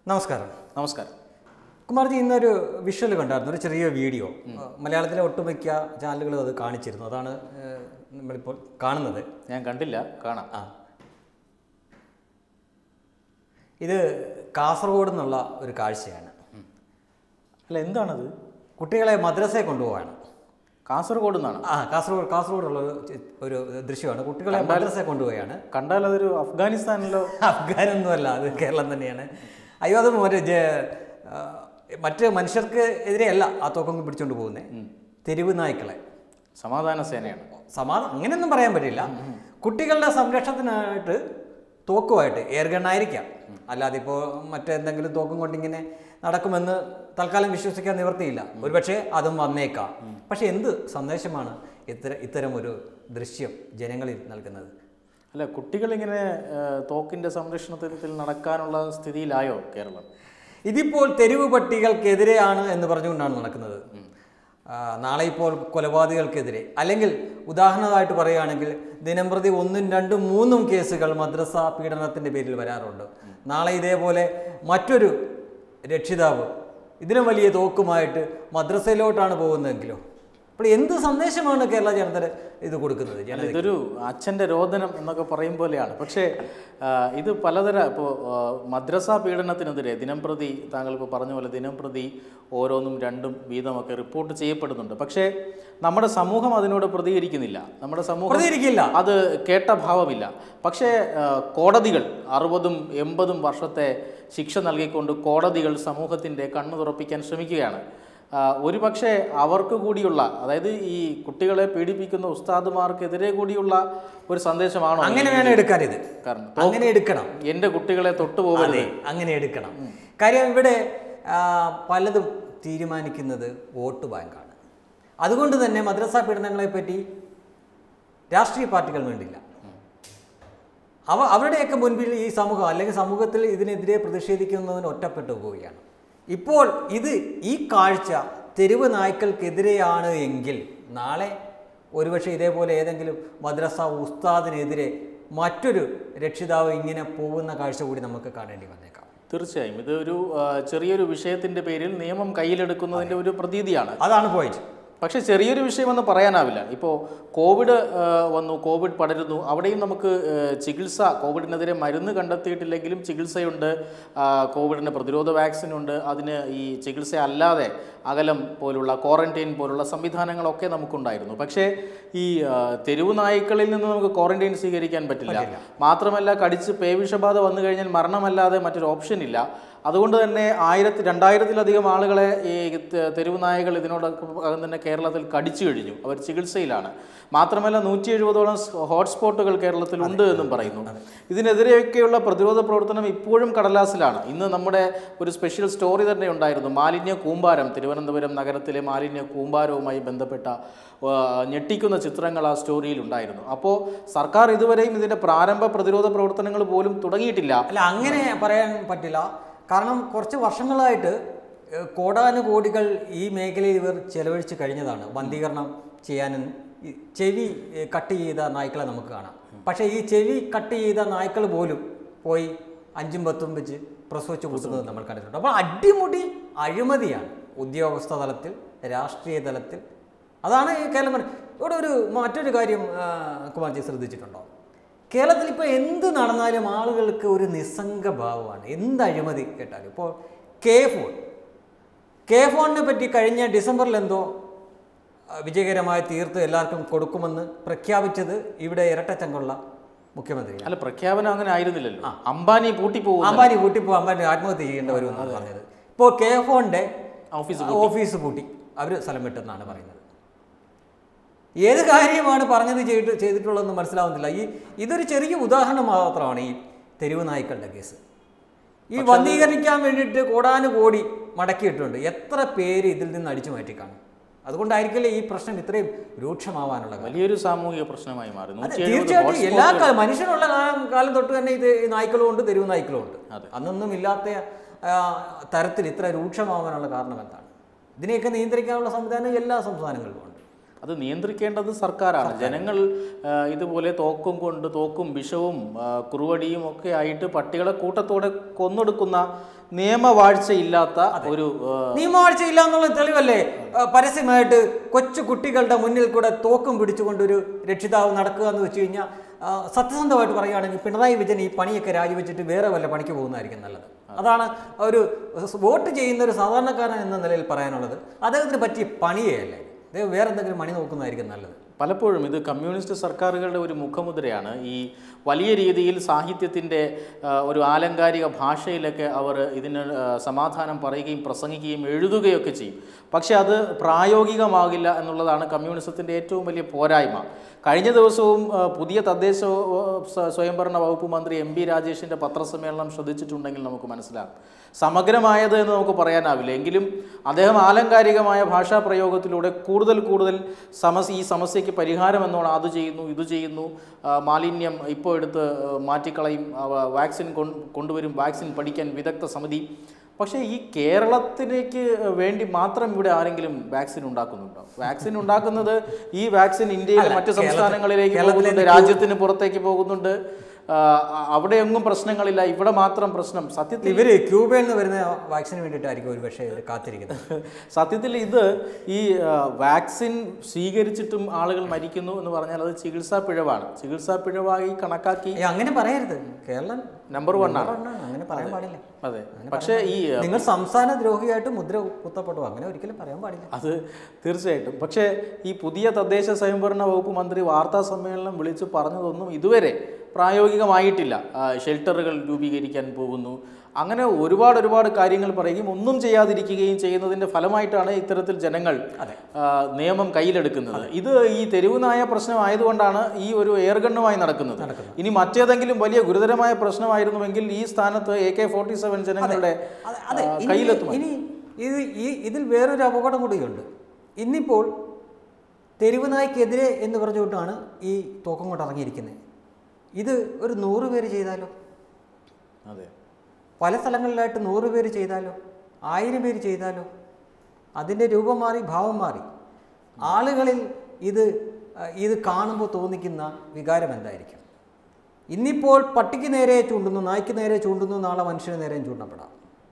നമസ്കാരം നമസ്കാരം കുമാർജി ഇന്നൊരു വിഷ്വൽ കണ്ടായിരുന്നു ഒരു ചെറിയ വീഡിയോ മലയാളത്തിലെ ഒട്ടുമിക്ക ചാനലുകളും അത് കാണിച്ചിരുന്നു അതാണ് ഏഹ്, നമ്മളിപ്പോൾ കാണുന്നത് ഞാൻ കണ്ടില്ല കാണാം ആ ഇത് കാസർഗോഡ് നിന്നുള്ള ഒരു കാഴ്ചയാണ് അല്ല എന്താണത് കുട്ടികളെ മദ്രസയെ കൊണ്ടുപോവാണ് കാസർഗോഡ് നിന്നാണ് ആ കാസർഗോഡ് കാസർഗോഡുള്ള ഒരു ചി- ഒരു ദൃശ്യമാണ് കുട്ടികളെ മദ്രസയെ കൊണ്ടുപോയാണ് കണ്ടാൽ അതൊരു അഫ്ഗാനിസ്ഥാനിലോ അഫ്ഗാനൊന്നുമല്ല അത് കേരളം തന്നെയാണ് അയ്യോ അത് മറ്റേ ജെ- ആ, മറ്റ് മനുഷ്യർക്ക് എതിരെയല്ല ആ തോക്കൊങ്ങ് പിടിച്ചോണ്ട് പോകുന്നത് തെരുവ് നായ്ക്കളെ സമാധാന സേനയാണ് സമാധാനം അങ്ങനെയൊന്നും പറയാൻ പറ്റില്ല കുട്ടികളുടെ സംരക്ഷണത്തിനായിട്ട് തോക്കുമായിട്ട് എയർ ഗണ്ണായിരിക്കാം അല്ലാതെ ഇപ്പോൾ മറ്റെന്തെങ്കിലും തോക്കും കൊണ്ടിങ്ങനെ നടക്കുമെന്ന് തൽക്കാലം വിശ്വസിക്കാൻ നിവർത്തിയില്ല ഒരുപക്ഷെ അതും വന്നേക്കാം പക്ഷെ എന്ത് സന്ദേശമാണ് ഇത്തര ഇത്തരം ഒരു ദൃശ്യം ജനങ്ങളിൽ നൽകുന്നത് അല്ല കുട്ടികളിങ്ങനെ ഏഹ്, തോക്കിന്റെ സംരക്ഷണത്തിൽ നടക്കാനുള്ള സ്ഥിതിയിലായോ കേരളം ഇതിപ്പോൾ തെരുവ് പട്ടികൾക്കെതിരെയാണ് എന്ന് പറഞ്ഞുകൊണ്ടാണ് നടക്കുന്നത് ആ, നാളെ ഇപ്പോൾ കൊലപാതകങ്ങൾക്കെതിരെ അല്ലെങ്കിൽ ഉദാഹരണമായിട്ട് പറയുകയാണെങ്കിൽ ദിനംപ്രതി ഒന്നും രണ്ടും മൂന്നും കേസുകൾ മദ്രസ പീഡനത്തിൻ്റെ പേരിൽ വരാറുണ്ട് നാളെ ഇതേപോലെ മറ്റൊരു രക്ഷിതാവ് ഇതിനും വലിയ തോക്കുമായിട്ട് മദ്രസയിലോട്ടാണ് പോകുന്നതെങ്കിലോ അപ്പോൾ എന്ത് സന്ദേശമാണ് കേരള ജനത ഇത് കൊടുക്കുന്നത് ജനത ഇതൊരു അച്ഛൻ്റെ രോദനം എന്നൊക്കെ പറയും പോലെയാണ് പക്ഷേ ആ, ഇത് പലതര ഇപ്പോൾ മദ്രസ പീഡനത്തിനെതിരെ ദിനം പ്രതി താങ്കൾ ഇപ്പോൾ പറഞ്ഞ പോലെ ദിനം പ്രതി ഓരോന്നും രണ്ടും വീതമൊക്കെ റിപ്പോർട്ട് ചെയ്യപ്പെടുന്നുണ്ട് പക്ഷേ നമ്മുടെ സമൂഹം അതിനോട് പ്രതികരിക്കുന്നില്ല നമ്മുടെ സമൂഹം പ്രതികരിക്കില്ല അത് കേട്ട ഭാവമില്ല പക്ഷേ ആ, കോടതികൾ അറുപതും എൺപതും വർഷത്തെ ശിക്ഷ നൽകിക്കൊണ്ട് കോടതികൾ സമൂഹത്തിൻ്റെ കണ്ണു തുറപ്പിക്കാൻ ശ്രമിക്കുകയാണ് ആ, ഒരു പക്ഷേ അവർക്ക് കൂടിയുള്ള അതായത് ഈ കുട്ടികളെ പീഡിപ്പിക്കുന്ന ഉസ്താദുമാർക്കെതിരെ കൂടിയുള്ള ഒരു സന്ദേശമാണോ അങ്ങനെ വേണം എടുക്കാൻ ഇത് കാരണം അങ്ങനെ എടുക്കണം എൻ്റെ കുട്ടികളെ തൊട്ടുപോകരുത് അതെ അങ്ങനെ എടുക്കണം കാര്യം ഇവിടെ ആ, പലതും തീരുമാനിക്കുന്നത് വോട്ട് ബാങ്കാണ് അതുകൊണ്ട് തന്നെ മദ്രസ പീഡനങ്ങളെ പറ്റി രാഷ്ട്രീയ പാർട്ടികൾ വേണ്ടില്ല അവ അവരുടെയൊക്കെ മുൻപിൽ ഈ സമൂഹം അല്ലെങ്കിൽ സമൂഹത്തിൽ ഇതിനെതിരെ പ്രതിഷേധിക്കുന്നതിന് ഒറ്റപ്പെട്ടു പോവുകയാണ് ഇപ്പോൾ ഇത് ഈ കാഴ്ച തെരുവ് നായ്ക്കൾക്കെതിരെയാണ് എങ്കിൽ നാളെ ഒരുപക്ഷെ ഇതേപോലെ ഏതെങ്കിലും മദ്രസ ഉസ്താദിനെതിരെ മറ്റൊരു രക്ഷിതാവ് ഇങ്ങനെ പോകുന്ന കാഴ്ച കൂടി നമുക്ക് കാണേണ്ടി വന്നേക്കാം തീർച്ചയായും ഇത് ഒരു ആ, ചെറിയൊരു വിഷയത്തിൻ്റെ പേരിൽ നിയമം കയ്യിലെടുക്കുന്നതിൻ്റെ ഒരു പ്രതീതിയാണ് അതാണ് പോയിന്റ് പക്ഷേ ചെറിയൊരു വിഷയമെന്ന് പറയാനാവില്ല ഇപ്പോൾ കോവിഡ് ആ, വന്നു കോവിഡ് പടരുന്നു അവിടെയും നമുക്ക് ആ, ചികിത്സ കോവിഡിനെതിരെ മരുന്ന് കണ്ടെത്തിയിട്ടില്ലെങ്കിലും ചികിത്സയുണ്ട് ആ, കോവിഡിന് പ്രതിരോധ വാക്സിനുണ്ട് അതിന് ഈ ചികിത്സ അല്ലാതെ അകലം പോലുള്ള ക്വാറന്റൈൻ പോലുള്ള സംവിധാനങ്ങളൊക്കെ നമുക്കുണ്ടായിരുന്നു പക്ഷേ ഈ ആ, തെരുവ് നായ്ക്കളിൽ നിന്ന് നമുക്ക് ക്വാറന്റൈൻ സ്വീകരിക്കാൻ പറ്റില്ല മാത്രമല്ല കടിച്ച് പേവിഷബാധ വന്നു കഴിഞ്ഞാൽ മരണമല്ലാതെ മറ്റൊരു ഓപ്ഷൻ ഇല്ല അതുകൊണ്ട് തന്നെ ആയിരത്തി രണ്ടായിരത്തിലധികം ആളുകളെ ഈ ത- തെരുവ് നായകൾ ഇതിനോടൊപ്പം തന്നെ കേരളത്തിൽ കടിച്ചു കഴിഞ്ഞു അവർ ചികിത്സയിലാണ് മാത്രമല്ല നൂറ്റി എഴുപതോളം ഹോട്ട്സ്പോട്ടുകൾ കേരളത്തിൽ ഉണ്ട് എന്നും പറയുന്നു ഇതിനെതിരെയൊക്കെയുള്ള പ്രതിരോധ പ്രവർത്തനം ഇപ്പോഴും കടലാസിലാണ് ഇന്ന് നമ്മുടെ ഒരു സ്പെഷ്യൽ സ്റ്റോറി തന്നെ ഉണ്ടായിരുന്നു മാലിന്യ കൂമ്പാരം തിരുവനന്തപുരം നഗരത്തിലെ മാലിന്യ കൂമ്പാരവുമായി ബന്ധപ്പെട്ട ആ, ഞെട്ടിക്കുന്ന ചിത്രങ്ങൾ ആ സ്റ്റോറിയിൽ ഉണ്ടായിരുന്നു അപ്പോൾ സർക്കാർ ഇതുവരെയും ഇതിൻ്റെ പ്രാരംഭ പ്രതിരോധ പ്രവർത്തനങ്ങൾ പോലും തുടങ്ങിയിട്ടില്ല അല്ല അങ്ങനെ പറയാൻ പറ്റില്ല കാരണം കുറച്ച് വർഷങ്ങളായിട്ട് ഏഹ്, കോടാനുകോടികൾ ഈ മേഖലയിൽ ഇവർ ചെലവഴിച്ച് കഴിഞ്ഞതാണ് വന്ധീകരണം ചെയ്യാനും ഈ ചെവി ഏഹ്, കട്ട് ചെയ്ത നായ്ക്കളെ നമുക്ക് കാണാം പക്ഷേ ഈ ചെവി കട്ട് ചെയ്ത നായ്ക്കൾ പോലും പോയി അഞ്ചും പത്തും വെച്ച് പ്രസവിച്ച് കൂട്ടുന്നത് നമ്മൾ കണ്ടിട്ടുണ്ട് അപ്പോൾ അടിമുടി അഴിമതിയാണ് ഉദ്യോഗസ്ഥ തലത്തിൽ രാഷ്ട്രീയ തലത്തിൽ അതാണ് ഈ കേരളം ഭരണ- ഇവിടെ ഒരു മറ്റൊരു കാര്യം ആ, കുമാർജി ശ്രദ്ധിച്ചിട്ടുണ്ടോ കേരളത്തിൽ ഇപ്പോൾ എന്ത് നടന്നാലും ആളുകൾക്ക് ഒരു നിസ്സംഗ ഭാവമാണ് എന്ത് അഴിമതി കേട്ടാലും ഇപ്പോൾ കെ ഫോൺ കെ ഫോണിനെ പറ്റി കഴിഞ്ഞ ഡിസംബറിൽ എന്തോ ആ, വിജയകരമായി തീർത്ത് എല്ലാവർക്കും കൊടുക്കുമെന്ന് പ്രഖ്യാപിച്ചത് ഇവിടെ ഇരട്ടച്ചങ്കുള്ള മുഖ്യമന്ത്രിയാണ് അല്ല പ്രഖ്യാപനം അങ്ങനെ ആയിരുന്നില്ലല്ലോ അംബാനി പൂട്ടിപ്പോകും അംബാനി പൂട്ടിപ്പോ അംബാനി ആത്മഹത്യ ചെയ്യേണ്ടി വരുമെന്നാണ് പറഞ്ഞത് ഇപ്പോൾ കെ ഫോണിൻ്റെ ഓഫീസ് ഓഫീസ് പൂട്ടി അവർ സ്ഥലം വിട്ടെന്നാണ് പറയുന്നത് ഏത് കാര്യമാണ് പറഞ്ഞത് ചെയ്തിട്ട് ചെയ്തിട്ടുള്ളതെന്ന് മനസ്സിലാവുന്നില്ല ഈ ഇതൊരു ചെറിയ ഉദാഹരണം മാത്രമാണ് ഈ തെരുവ് നായ്ക്കളുടെ കേസ് ഈ വന്ധീകരിക്കാൻ വേണ്ടിയിട്ട് കോടാനുകോടി മടക്കിയിട്ടുണ്ട് എത്ര പേര് ഇതിൽ നിന്ന് അടിച്ചു മാറ്റിക്കാണും അതുകൊണ്ടായിരിക്കില്ലേ ഈ പ്രശ്നം ഇത്രയും രൂക്ഷമാവാനുള്ള കാരണം വലിയൊരു സാമൂഹിക പ്രശ്നമായി മാറി അതെ, നൂറ്റി എഴുപത് തീർച്ചയായിട്ടും എല്ലാ കാലം മനുഷ്യനുള്ള കാലം കാലം തൊട്ട് തന്നെ ഇത് ഈ നായ്ക്കളും ഉണ്ട് തെരുവ് നായ്ക്കളും ഉണ്ട് അതെ. അന്നൊന്നും ഇല്ലാത്ത ആ, തരത്തിൽ ഇത്ര രൂക്ഷമാവാനുള്ള കാരണം എന്താണ് ഇതിനെയൊക്കെ നിയന്ത്രിക്കാനുള്ള സംവിധാനം എല്ലാ സംസ്ഥാനങ്ങളിലും ഉണ്ട് അത് നിയന്ത്രിക്കേണ്ടത് സർക്കാരാണ് ജനങ്ങൾ ആ, ഇതുപോലെ തോക്കും കൊണ്ട് തോക്കും വിഷവും ആ, കുറുവടിയും ഒക്കെ ആയിട്ട് പട്ടികളെ കൂട്ടത്തോടെ കൊന്നൊടുക്കുന്ന നിയമവാഴ്ചയില്ലാത്ത ഒരു ആ, നിയമവാഴ്ച ഇല്ല എന്നുള്ള തെളിവല്ലേ ആ, പരസ്യമായിട്ട് കൊച്ചു കുട്ടികളുടെ മുന്നിൽ കൂടെ തോക്കും പിടിച്ചുകൊണ്ടൊരു രക്ഷിതാവ് നടക്കുക എന്ന് വെച്ച് കഴിഞ്ഞാൽ ആ, സത്യസന്ധമായിട്ട് പറയുകയാണെങ്കിൽ പിണറായി വിജയൻ ഈ പണിയൊക്കെ രാജിവെച്ചിട്ട് വേറെ വല്ല പണിക്ക് പോകുന്നതായിരിക്കും നല്ലത് അതാണ് ഒരു വോട്ട് ചെയ്യുന്ന ഒരു സാധാരണക്കാരൻ എന്ന നിലയിൽ പറയാനുള്ളത് അദ്ദേഹത്തിന് പറ്റിയ പണിയേ അല്ലേ അദ്ദേഹം വേറെ എന്തെങ്കിലും പണി നോക്കുന്നതായിരിക്കും നല്ലത് പലപ്പോഴും ഇത് കമ്മ്യൂണിസ്റ്റ് സർക്കാരുകളുടെ ഒരു മുഖമുദ്രയാണ് ഈ വലിയ രീതിയിൽ സാഹിത്യത്തിൻ്റെ ആ, ഒരു ആലങ്കാരിക ഭാഷയിലൊക്കെ അവർ ഇതിന് ആ, സമാധാനം പറയുകയും പ്രസംഗിക്കുകയും എഴുതുകയൊക്കെ ചെയ്യും പക്ഷേ അത് പ്രായോഗികമാകില്ല എന്നുള്ളതാണ് കമ്മ്യൂണിസത്തിൻ്റെ ഏറ്റവും വലിയ പോരായ്മ കഴിഞ്ഞ ദിവസവും ആ, പുതിയ തദ്ദേശ ആ, സ്വ- സ്വയംഭരണ വകുപ്പ് മന്ത്രി എം പി രാജേഷിൻ്റെ പത്രസമ്മേളനം ശ്രദ്ധിച്ചിട്ടുണ്ടെങ്കിൽ നമുക്ക് മനസ്സിലാകും സമഗ്രമായത് എന്ന് നമുക്ക് പറയാനാവില്ല എങ്കിലും അദ്ദേഹം ആലങ്കാരികമായ ഭാഷാ പ്രയോഗത്തിലൂടെ കൂടുതൽ കൂടുതൽ സമസ്യ ഈ സമസ്യയ്ക്ക് പരിഹാരം എന്നോണം അത് ചെയ്യുന്നു ഇത് ചെയ്യുന്നു ആ, മാലിന്യം ഇപ്പോൾ എടുത്ത് ആ, മാറ്റിക്കളയും ആ, വാക്സിൻ കൊൺ- കൊണ്ടുവരും വാക്സിൻ പഠിക്കാൻ വിദഗ്ധ സമിതി പക്ഷേ ഈ കേരളത്തിലേക്ക് വേണ്ടി മാത്രം ഇവിടെ ആരെങ്കിലും വാക്സിൻ ഉണ്ടാക്കുന്നുണ്ടോ വാക്സിൻ ഉണ്ടാക്കുന്നത് ഈ വാക്സിൻ ഇന്ത്യയിലെ അല്ല, മറ്റ് കേരളത്തിൽ- സംസ്ഥാനങ്ങളിലേക്ക് കേരളത്തിലെ പോകുന്നുണ്ട് രാജ്യത്തിന് പുറത്തേക്ക് പോകുന്നുണ്ട് ആ, അവിടെയൊന്നും പ്രശ്നങ്ങളില്ല ഇവിടെ മാത്രം പ്രശ്നം സത്യത്തിൽ ഇവര് ക്യൂബയിൽ നിന്ന് വരുന്ന വാക്സിന് വേണ്ടിയിട്ടായിരിക്കും ഒരു പക്ഷേ ഇവർ കാത്തിരിക്കുന്നത് സത്യത്തിൽ ഇത് ഈ ആ, വാക്സിൻ സ്വീകരിച്ചിട്ടും ആളുകൾ മരിക്കുന്നു എന്ന് പറഞ്ഞാൽ അത് ചികിത്സാ പിഴവാണ് ചികിത്സാ പിഴവായി കണക്കാക്കി ഏയ് അങ്ങനെ പറയരുത് കേരളം നമ്പർ വൺ ആണ് ഒന്നാണ്. അങ്ങനെ പറയാൻ പാടില്ല അതെ പക്ഷേ ഈ ആ, നിങ്ങൾ സംസ്ഥാന ദ്രോഹിയായിട്ട് മുദ്ര കുത്തപ്പെട്ടു അങ്ങനെ ഒരിക്കലും പറയാൻ പാടില്ല അത് തീർച്ചയായിട്ടും പക്ഷേ ഈ പുതിയ തദ്ദേശ സ്വയംഭരണ വകുപ്പ് മന്ത്രി വാർത്താ സമ്മേളനം വിളിച്ച് പറഞ്ഞതൊന്നും ഇതുവരെ പ്രായോഗികമായിട്ടില്ല ആ, ഷെൽട്ടറുകൾ രൂപീകരിക്കാൻ പോകുന്നു അങ്ങനെ ഒരുപാട് ഒരുപാട് കാര്യങ്ങൾ പറയുകയും ഒന്നും ചെയ്യാതിരിക്കുകയും ചെയ്യുന്നതിൻ്റെ ഫലമായിട്ടാണ് ഇത്തരത്തിൽ ജനങ്ങൾ ആ, നിയമം കയ്യിലെടുക്കുന്നത് ഇത് ഈ തെരുവ് നായ പ്രശ്നമായതുകൊണ്ടാണ് ഈ ഒരു എയർഗണ്ണുമായി നടക്കുന്നത് ഇനി മറ്റേതെങ്കിലും വലിയ ഗുരുതരമായ പ്രശ്നമായിരുന്നുവെങ്കിൽ ഈ സ്ഥാനത്ത് എ കെ ഫോർട്ടി സെവൻ ജനങ്ങളുടെ അതെ അതെ ആ, ഇനി- കയ്യിലെത്തും ഇനി ഇത് ഈ ഇതിൽ വേറൊരു അപകടം കൂടിയുണ്ട് ഇന്നിപ്പോൾ തെരുവ് നായ്ക്കെതിരെ എന്ന് പറഞ്ഞുകൊണ്ടാണ് ഈ തോക്കം കൊണ്ട് ഇറങ്ങിയിരിക്കുന്നത് ഇത് ഒരു നൂറ് പേര് ചെയ്താലോ അതെ പല സ്ഥലങ്ങളിലായിട്ട് നൂറ് പേര് ചെയ്താലോ ആയിരം പേര് ചെയ്താലോ അതിൻ്റെ രൂപം മാറി ഭാവം മാറി ആളുകളിൽ ഇത് ആ, ഇത് കാണുമ്പോൾ തോന്നിക്കുന്ന വികാരം എന്തായിരിക്കും ഇന്നിപ്പോൾ പട്ടിക്ക് നേരെ ചൂണ്ടുന്നു നായ്ക്ക് നേരെ ചൂണ്ടുന്നു നാളെ മനുഷ്യന് നേരെയും ചൂണ്ടപ്പെടാം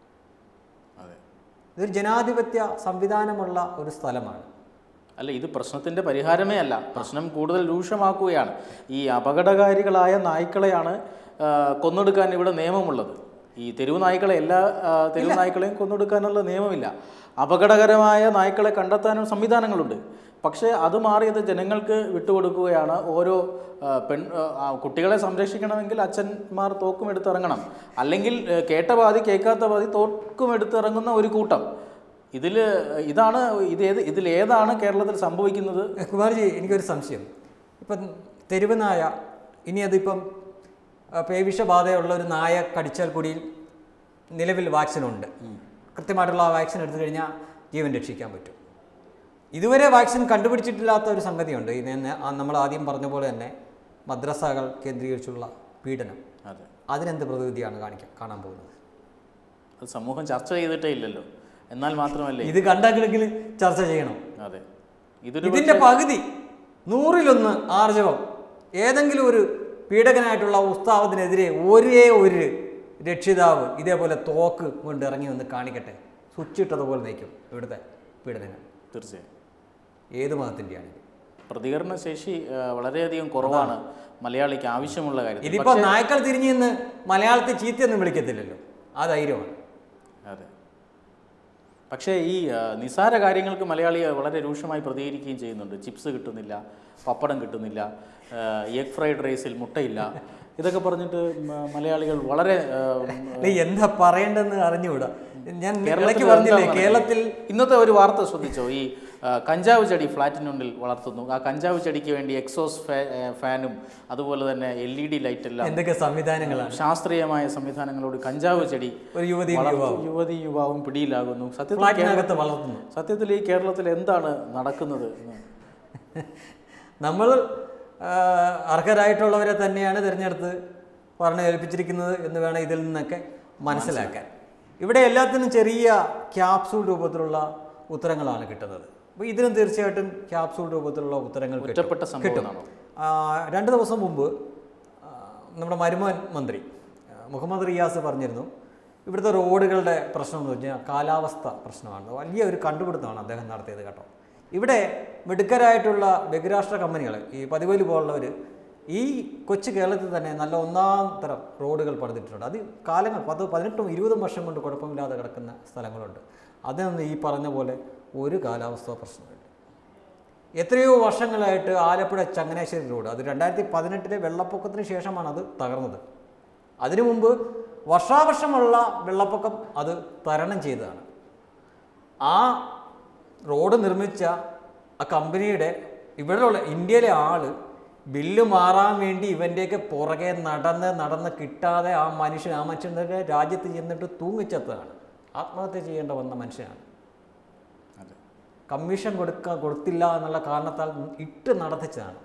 അതെ ഇതൊരു ജനാധിപത്യ സംവിധാനമുള്ള ഒരു സ്ഥലമാണ് അല്ല ഇത് പ്രശ്നത്തിൻ്റെ പരിഹാരമേ അല്ല പ്രശ്നം കൂടുതൽ രൂക്ഷമാക്കുകയാണ് ഈ അപകടകാരികളായ നായ്ക്കളെയാണ് ആ, കൊന്നൊടുക്കാൻ ഇവിടെ നിയമമുള്ളത് ഈ തെരുവ് നായ്ക്കളെ എല്ലാ ആ, തെരുവ് നായ്ക്കളെയും കൊന്നൊടുക്കാനുള്ള നിയമമില്ല അപകടകരമായ നായ്ക്കളെ കണ്ടെത്താനും സംവിധാനങ്ങളുണ്ട് പക്ഷേ അത് മാറിയത് ജനങ്ങൾക്ക് വിട്ടുകൊടുക്കുകയാണ് ഓരോ ആ, പെൺ ആ, ആ, കുട്ടികളെ സംരക്ഷിക്കണമെങ്കിൽ അച്ഛന്മാർ തോക്കും എടുത്തിറങ്ങണം അല്ലെങ്കിൽ ആ, കേട്ട പാതി കേൾക്കാത്ത പാതി തോക്കും എടുത്തിറങ്ങുന്ന ഒരു കൂട്ടം ഇതിൽ ഇതാണ് ഇതേത് ഇതിലേതാണ് കേരളത്തിൽ സംഭവിക്കുന്നത് കുമാർജി എനിക്കൊരു സംശയം ഇപ്പം തെരുവ് നായ ഇനി അതിപ്പം ആ, പേവിഷബാധയുള്ള ഒരു നായ കടിച്ചാൽ കൂടി നിലവിൽ വാക്സിനുണ്ട് കൃത്യമായിട്ടുള്ള ആ വാക്സിൻ എടുത്തു കഴിഞ്ഞാൽ ജീവൻ രക്ഷിക്കാൻ പറ്റും ഇതുവരെ വാക്സിൻ കണ്ടുപിടിച്ചിട്ടില്ലാത്ത ഒരു സംഗതിയുണ്ട് ഇത് തന്നെ ആ നമ്മൾ ആദ്യം പറഞ്ഞ പോലെ തന്നെ മദ്രസകൾ കേന്ദ്രീകരിച്ചുള്ള പീഡനം അതെ അതിനെന്ത് പ്രതിവിധിയാണ് കാണിക്കാൻ കാണാൻ പോകുന്നത് അത് സമൂഹം ചർച്ച ചെയ്തിട്ടേ ഇല്ലല്ലോ എന്നാൽ മാത്രമല്ലേ ഇത് കണ്ടെങ്കിൽ ചർച്ച ചെയ്യണം അതെ ഇതൊരു ഇതിന്റെ പകുതി നൂറിലൊന്ന് ആർജവം ഏതെങ്കിലും ഒരു പീഡകനായിട്ടുള്ള ഉസ്താവത്തിനെതിരെ ഒരേ ഒരു രക്ഷിതാവ് ഇതേപോലെ തോക്ക് കൊണ്ട് ഇറങ്ങി വന്ന് കാണിക്കട്ടെ സ്വിച്ച് ഇട്ടതുപോലെ നയിക്കും ഇവിടുത്തെ പീഡനങ്ങൾ തീർച്ചയായും ഏത് മതത്തിൻ്റെയാണ് പ്രതികരണ ശേഷി ആ, വളരെയധികം കുറവാണ് മലയാളിക്ക് ആവശ്യമുള്ള കാര്യം ഇതിപ്പോൾ നായ്ക്കൾ തിരിഞ്ഞു നിന്ന് മലയാളത്തിൽ ചീത്തയൊന്നും വിളിക്കത്തില്ലല്ലോ ആ ധൈര്യമാണ് അതെ പക്ഷേ ഈ ആ, നിസ്സാര കാര്യങ്ങൾക്ക് മലയാളി വളരെ രൂക്ഷമായി പ്രതികരിക്കുകയും ചെയ്യുന്നുണ്ട് ചിപ്സ് കിട്ടുന്നില്ല പപ്പടം കിട്ടുന്നില്ല എഗ് ഫ്രൈഡ് റൈസിൽ മുട്ടയില്ല ഇതൊക്കെ പറഞ്ഞിട്ട് മ- മലയാളികൾ വളരെ ആ, അല്ല, എന്താ പറയേണ്ടതെന്ന് അറിഞ്ഞുകൂടാ ഞാൻ കേരളത്തിൽ ഇടയ്ക്ക് പറഞ്ഞില്ലേ എന്താണ് കേരളത്തിൽ ഇന്നത്തെ ഒരു വാർത്ത ശ്രദ്ധിച്ചോ ഈ ആ, കഞ്ചാവ് ചെടി ഫ്ലാറ്റിനുള്ളിൽ വളർത്തുന്നു ആ കഞ്ചാവ് ചെടിക്ക് വേണ്ടി എക്സോസ് ഫാ- ഏ, ഫാനും അതുപോലെ തന്നെ എൽ ഇ ഡി ലൈറ്റ് എല്ലാം എന്തൊക്കെ സംവിധാനങ്ങളാണ് ശാസ്ത്രീയമായ സംവിധാനങ്ങളോട് കഞ്ചാവ് ചെടി ഒരു യുവതി വളർത്തു- യുവതി യുവാവും പിടിയിലാകുന്നു സത്യത്തിൽ ഫ്ലാറ്റിനകത്ത് വളർത്തുന്നു സത്യത്തിൽ ഈ കേരളത്തിൽ എന്താണ് നടക്കുന്നത് എന്ന് നമ്മൾ ആ, അർഹരായിട്ടുള്ളവരെ തന്നെയാണ് തിരഞ്ഞെടുത്ത് പറഞ്ഞു ഏൽപ്പിച്ചിരിക്കുന്നത് എന്ന് വേണം ഇതിൽ നിന്നൊക്കെ മനസ്സിലാക്കാൻ ഇവിടെ എല്ലാത്തിനും ചെറിയ ക്യാപ്സൂൾ രൂപത്തിലുള്ള ഉത്തരങ്ങളാണ് കിട്ടുന്നത് അപ്പോൾ ഇതിനും തീർച്ചയായിട്ടും ക്യാപ്സൂൾ രൂപത്തിലുള്ള ഉത്തരങ്ങൾ കിട്ടും ഒറ്റപ്പെട്ട സംഭവമാണോ ആ, രണ്ട് ദിവസം മുമ്പ് ആ, നമ്മുടെ മരുമോൻ മന്ത്രി ആ, മുഹമ്മദ് റിയാസ് പറഞ്ഞിരുന്നു ഇവിടുത്തെ റോഡുകളുടെ പ്രശ്നം എന്ന് വെച്ചാൽ കാലാവസ്ഥ പ്രശ്നമാണ് വലിയ ഒരു കണ്ടുപിടുത്തമാണ് അദ്ദേഹം നടത്തിയത് കേട്ടോ ഇവിടെ മിടുക്കരായിട്ടുള്ള ബഹുരാഷ്ട്ര കമ്പനികൾ ഈ പതിവലി പോലുള്ളവർ ഈ കൊച്ചു കേരളത്തിൽ തന്നെ നല്ല ഒന്നാം തരം റോഡുകൾ പണിതിട്ടുണ്ട് അത് കാലങ്ങൾ പത്ത് പതിനെട്ടും ഇരുപതും വർഷം കൊണ്ട് കുഴപ്പമില്ലാതെ കിടക്കുന്ന സ്ഥലങ്ങളുണ്ട് അതിനൊന്നും ഈ പറഞ്ഞ പോലെ ഒരു കാലാവസ്ഥ പ്രശ്നമില്ല എത്രയോ വർഷങ്ങളായിട്ട് ആലപ്പുഴ ചങ്ങനാശ്ശേരി റോഡ് അത് രണ്ടായിരത്തി പതിനെട്ടിലെ വെള്ളപ്പൊക്കത്തിന് ശേഷമാണ് അത് തകർന്നത് അതിനു മുമ്പ് വർഷാവർഷമുള്ള വെള്ളപ്പൊക്കം അത് തരണം ചെയ്തതാണ് ആ റോഡ് നിർമ്മിച്ച ആ കമ്പനിയുടെ ഇവിടെയുള്ള ഇന്ത്യയിലെ ആള് ബില്ല് മാറാൻ വേണ്ടി ഇവൻ്റെയൊക്കെ പുറകെ നടന്ന് നടന്ന് കിട്ടാതെ ആ മനുഷ്യൻ ആ മനുഷ്യൻ്റെ രാജ്യത്ത് ചെന്നിട്ട് തൂങ്ങിച്ചെത്തതാണ് ആത്മഹത്യ ചെയ്യേണ്ട വന്ന മനുഷ്യനാണ് അതെ കമ്മീഷൻ കൊടുക്ക കൊടുത്തില്ല എന്നുള്ള കാരണത്താൽ ഇട്ട് നടത്തിച്ചതാണ്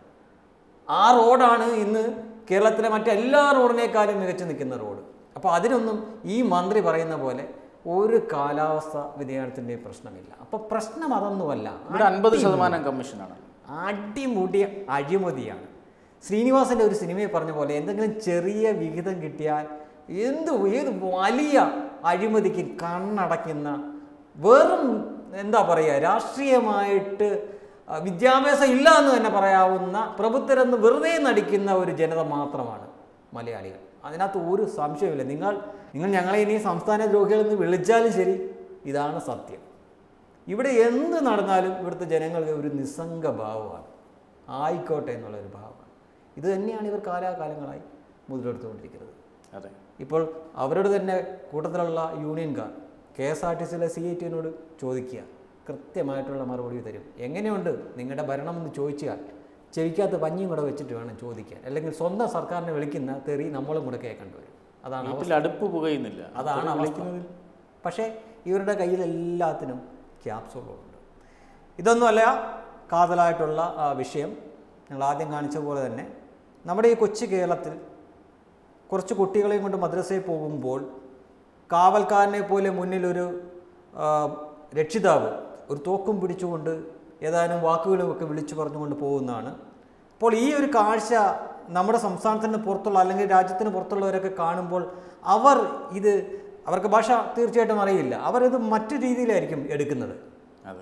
ആ റോഡാണ് ഇന്ന് കേരളത്തിലെ മറ്റെല്ലാ റോഡിനേക്കാളും മികച്ചു നിൽക്കുന്ന റോഡ് അപ്പോൾ അതിനൊന്നും ഈ മന്ത്രി പറയുന്ന പോലെ ഒരു കാലാവസ്ഥ വ്യതിയാനത്തിൻ്റെ പ്രശ്നമില്ല അപ്പോൾ പ്രശ്നം അതൊന്നുമല്ല ഇവിടെ അൻപത് ശതമാനം കമ്മീഷനാണ് അടിമുടിയ അഴിമതിയാണ് ശ്രീനിവാസന്റെ ഒരു സിനിമയിൽ പറഞ്ഞ പോലെ എന്തെങ്കിലും ചെറിയ വിഹിതം കിട്ടിയാൽ എന്ത് ഏത് വലിയ അഴിമതിക്ക് കണ്ണടയ്ക്കുന്ന വെറും എന്താ പറയുക രാഷ്ട്രീയമായിട്ട് ആ, വിദ്യാഭ്യാസം ഇല്ല എന്ന് തന്നെ പറയാവുന്ന പ്രബുദ്ധരെന്ന് വെറുതെ നടിക്കുന്ന ഒരു ജനത മാത്രമാണ് മലയാളികൾ അതിനകത്ത് ഒരു സംശയമില്ല നിങ്ങൾ നിങ്ങൾ ഞങ്ങളെ ഇനി സംസ്ഥാന ദ്രോഹികളെന്ന് വിളിച്ചാലും ശരി ഇതാണ് സത്യം ഇവിടെ എന്ത് നടന്നാലും ഇവിടുത്തെ ജനങ്ങൾക്ക് ഒരു നിസ്സംഗ ഭാവമാണ് ആയിക്കോട്ടെ എന്നുള്ളൊരു ഭാവമാണ് ഇത് തന്നെയാണ് ഇവർ കാലാകാലങ്ങളായി മുതലെടുത്തുകൊണ്ടിരിക്കുന്നത് അതെ ഇപ്പോൾ അവരോട് തന്നെ കൂട്ടത്തിലുള്ള യൂണിയൻകാർ കെ എസ് ആർ ടി സിയിലെ സി ഐ ടിനോട് ചോദിക്കുക കൃത്യമായിട്ടുള്ള മറുപടി തരും എങ്ങനെയുണ്ട് നിങ്ങളുടെ ഭരണം എന്ന് ചോദിച്ചാൽ ചെവിക്കകത്ത് പഞ്ഞിയും കൂടെ വെച്ചിട്ട് വേണം ചോദിക്കാൻ അല്ലെങ്കിൽ സ്വന്തം സർക്കാരിനെ വിളിക്കുന്ന തെറി നമ്മളും കൂടെ കേൾക്കേണ്ടി വരും അതാണ് അവസ്ഥ. വീട്ടിൽ അടുപ്പ് പുകയുന്നില്ല അതാണ് അവസ്ഥ പക്ഷേ ഇവരുടെ കയ്യിൽ എല്ലാത്തിനും ക്യാപ്സുകളുണ്ട് ഇതൊന്നുമല്ല കാതലായിട്ടുള്ള ആ, വിഷയം ഞങ്ങൾ ആദ്യം കാണിച്ച പോലെ തന്നെ നമ്മുടെ ഈ കൊച്ചു കേരളത്തിൽ കുറച്ച് കുട്ടികളെയും കൊണ്ട് മദ്രസയിൽ പോകുമ്പോൾ കാവൽക്കാരനെ പോലെ മുന്നിലൊരു ആ, രക്ഷിതാവ് ഒരു തോക്കും പിടിച്ചുകൊണ്ട് ഏതാനും വാക്കുകളും ഒക്കെ വിളിച്ചു പറഞ്ഞുകൊണ്ട് പോകുന്നതാണ് അപ്പോൾ ഈ ഒരു കാഴ്ച നമ്മുടെ സംസ്ഥാനത്തിന് പുറത്തുള്ള അല്ലെങ്കിൽ രാജ്യത്തിന് പുറത്തുള്ളവരൊക്കെ കാണുമ്പോൾ അവർ ഇത് അവർക്ക് ഭാഷ തീർച്ചയായിട്ടും അറിയില്ല അവരിത് മറ്റു രീതിയിലായിരിക്കും എടുക്കുന്നത് അതെ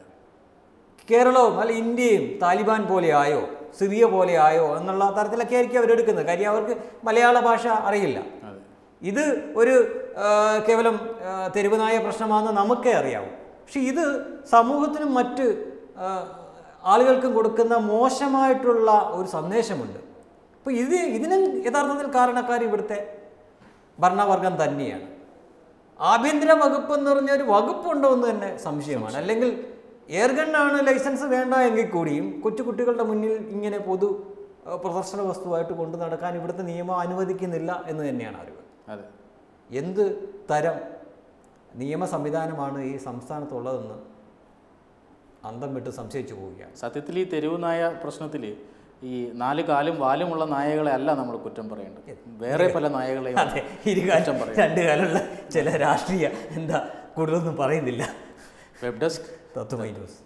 കേരളവും അല്ല ഇന്ത്യയും താലിബാൻ പോലെ ആയോ സിറിയ പോലെ ആയോ എന്നുള്ള തരത്തിലൊക്കെ ആയിരിക്കും അവരെടുക്കുന്നത് കാര്യം അവർക്ക് മലയാള ഭാഷ അറിയില്ല അതെ ഇത് ഒരു ആ, കേവലം ആ, തെരുവുനായ പ്രശ്നമാണെന്ന് നമുക്കേ അറിയാവൂ പക്ഷെ ഇത് സമൂഹത്തിനും മറ്റ് ആ, ആളുകൾക്കും കൊടുക്കുന്ന മോശമായിട്ടുള്ള ഒരു സന്ദേശമുണ്ട് അപ്പോൾ ഇത് ഇതിനും യഥാർത്ഥത്തിൽ കാരണക്കാർ ഇവിടുത്തെ ഭരണവർഗം തന്നെയാണ് ആഭ്യന്തര വകുപ്പ് എന്ന് പറഞ്ഞ ഒരു വകുപ്പുണ്ടോ എന്ന് തന്നെ സംശയമാണ് അല്ലെങ്കിൽ എയർഗണ്ണാണ് ലൈസൻസ് വേണ്ട എങ്കിൽ കൂടിയും കൊച്ചു കുട്ടികളുടെ മുന്നിൽ ഇങ്ങനെ പൊതു ആ, പ്രദർശന വസ്തുവായിട്ട് കൊണ്ടു നടക്കാൻ ഇവിടുത്തെ നിയമം അനുവദിക്കുന്നില്ല എന്ന് തന്നെയാണ് അറിവ് അതെ എന്ത് തരം നിയമ സംവിധാനമാണ് ഈ സംസ്ഥാനത്തുള്ളതെന്ന് അന്തം വിട്ട് സംശയിച്ചു പോവുകയാണ് സത്യത്തിൽ ഈ തെരുവ് നായ പ്രശ്നത്തിൽ ഈ നാല് കാലും വാലുമുള്ള നായകളെ അല്ല നമ്മൾ കുറ്റം പറയേണ്ടത് വേറെ പല നായകളെയും അതെ ഇരുകാലം രണ്ട് കാലമുള്ള ചില രാഷ്ട്രീയ എന്താ കൂടുതലൊന്നും പറയുന്നില്ല വെബ് ഡെസ്ക് തത്വമൈ ന്യൂസ്